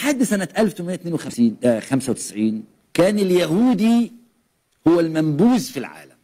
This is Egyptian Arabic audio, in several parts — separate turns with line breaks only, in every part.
لحد سنة 1852 آه 95 كان اليهودي هو المنبوذ في العالم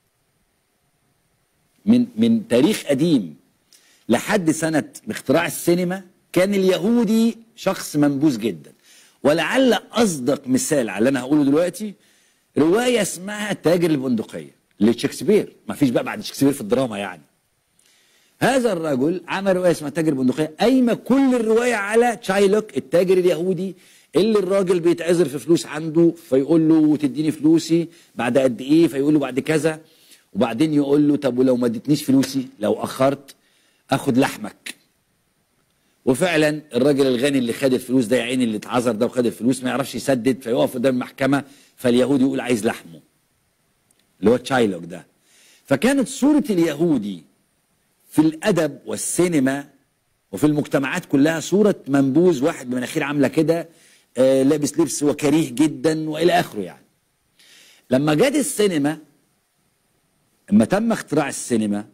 من من تاريخ قديم لحد سنة اختراع السينما كان اليهودي شخص منبوذ جدا ولعل أصدق مثال على اللي أنا هقوله دلوقتي رواية اسمها تاجر البندقية لشكسبير ما فيش بقى بعد شكسبير في الدراما يعني هذا الرجل عمل رواية اسمها تاجر البندقية قايمة كل الرواية على تشايلوك التاجر اليهودي اللي الراجل بيتعذر في فلوس عنده فيقول له تديني فلوسي بعد قد ايه فيقول له بعد كذا وبعدين يقول له طب ولو ما اديتنيش فلوسي لو اخرت اخد لحمك وفعلا الراجل الغني اللي خد الفلوس ده يا عيني اللي اتعذر ده وخد الفلوس ما يعرفش يسدد فيقف قدام المحكمه فاليهودي يقول عايز لحمه اللي هو تشايلوك ده فكانت صوره اليهودي في الادب والسينما وفي المجتمعات كلها صوره منبوذ واحد بمناخير عامله كده آه لابس لبس وكريه جدا والى اخره يعني لما جت السينما لما تم اختراع السينما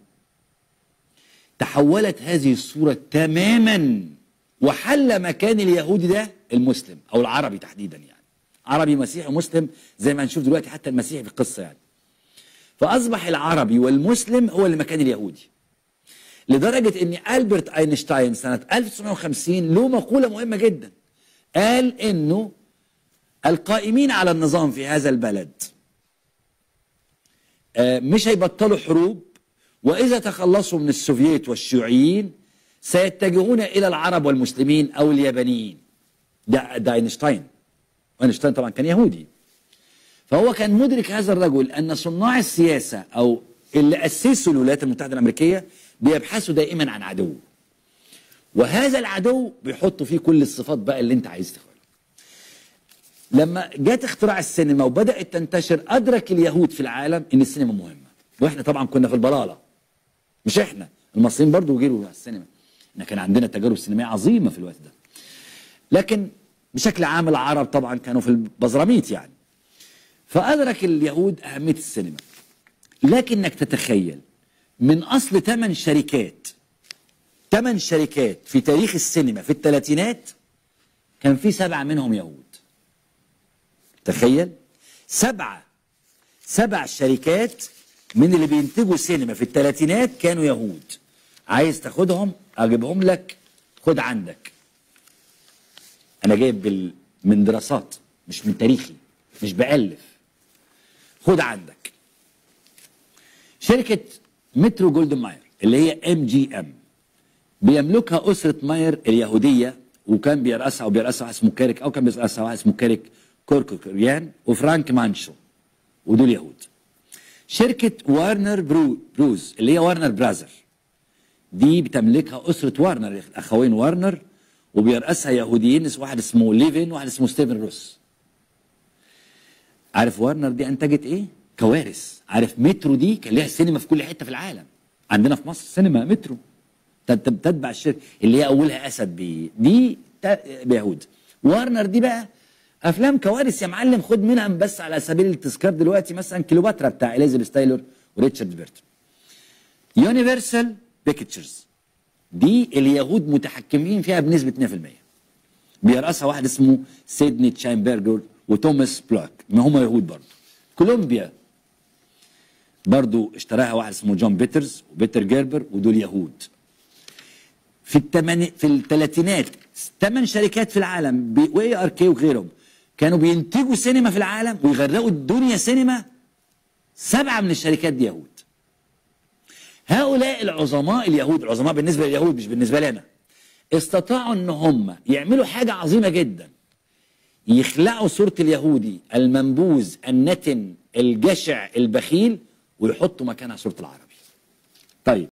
تحولت هذه الصورة تماما وحل مكان اليهودي ده المسلم أو العربي تحديدا يعني عربي مسيحي مسلم زي ما هنشوف دلوقتي حتى المسيحي في القصة يعني فأصبح العربي والمسلم هو اللي مكان اليهودي لدرجة أن ألبرت أينشتاين سنة 1950 له مقولة مهمة جدا قال أنه القائمين على النظام في هذا البلد مش هيبطلوا حروب وإذا تخلصوا من السوفييت والشيوعيين سيتجهون إلى العرب والمسلمين أو اليابانيين ده, ده أينشتاين أينشتاين طبعا كان يهودي فهو كان مدرك هذا الرجل أن صناع السياسة أو اللي أسسوا الولايات المتحدة الأمريكية بيبحثوا دائما عن عدو وهذا العدو بيحطوا فيه كل الصفات بقى اللي انت عايز تقولها لما جت اختراع السينما وبدأت تنتشر أدرك اليهود في العالم أن السينما مهمة واحنا طبعا كنا في البلالة مش احنا المصريين برضو جيروا على السينما احنا كان عندنا تجارب سينمائية عظيمة في الوقت ده لكن بشكل عام العرب طبعا كانوا في البزراميت يعني فأدرك اليهود أهمية السينما لكنك تتخيل من أصل ثمان شركات ثمان شركات في تاريخ السينما في الثلاثينات كان في سبعة منهم يهود تخيل سبعة سبع شركات من اللي بينتجوا سينما في الثلاثينات كانوا يهود عايز تاخدهم اجيبهم لك خد عندك انا جايب بال... من دراسات مش من تاريخي مش بألف خد عندك شركة مترو جولدن ماير اللي هي ام جي ام بيملكها أسرة ماير اليهودية وكان بيرأسها وبيرأسها واحد اسمه كاريك أو كان بيرأسها واحد اسمه كاريك كوركوريان وفرانك مانشو ودول يهود شركة وارنر برو بروز اللي هي وارنر براذر دي بتملكها أسرة وارنر الأخوين وارنر وبيرأسها يهوديين واحد اسمه ليفن وواحد اسمه ستيفن روس عارف وارنر دي أنتجت إيه؟ كوارث عارف مترو دي كان ليها سينما في كل حتة في العالم عندنا في مصر سينما مترو تتبع الشركة اللي هي أولها أسد بي دي بيهود وارنر دي بقى افلام كوارث يا معلم خد منها بس على سبيل التذكار دلوقتي مثلا كليوباترا بتاع اليزابيث تايلور وريتشارد بيرتون يونيفرسال بيكتشرز دي اليهود متحكمين فيها بنسبه 2% بيرأسها واحد اسمه سيدني تشاينبرجر وتوماس بلاك ما هم يهود برضه كولومبيا برضه اشتراها واحد اسمه جون بيترز وبيتر جيربر ودول يهود في التماني في الثلاثينات ثمان شركات في العالم بي... واي ار كي وغيرهم كانوا بينتجوا سينما في العالم ويغرقوا الدنيا سينما سبعه من الشركات دي يهود هؤلاء العظماء اليهود العظماء بالنسبه لليهود مش بالنسبه لنا استطاعوا ان هم يعملوا حاجه عظيمه جدا يخلعوا صوره اليهودي المنبوذ النتن الجشع البخيل ويحطوا مكانها صوره العربي طيب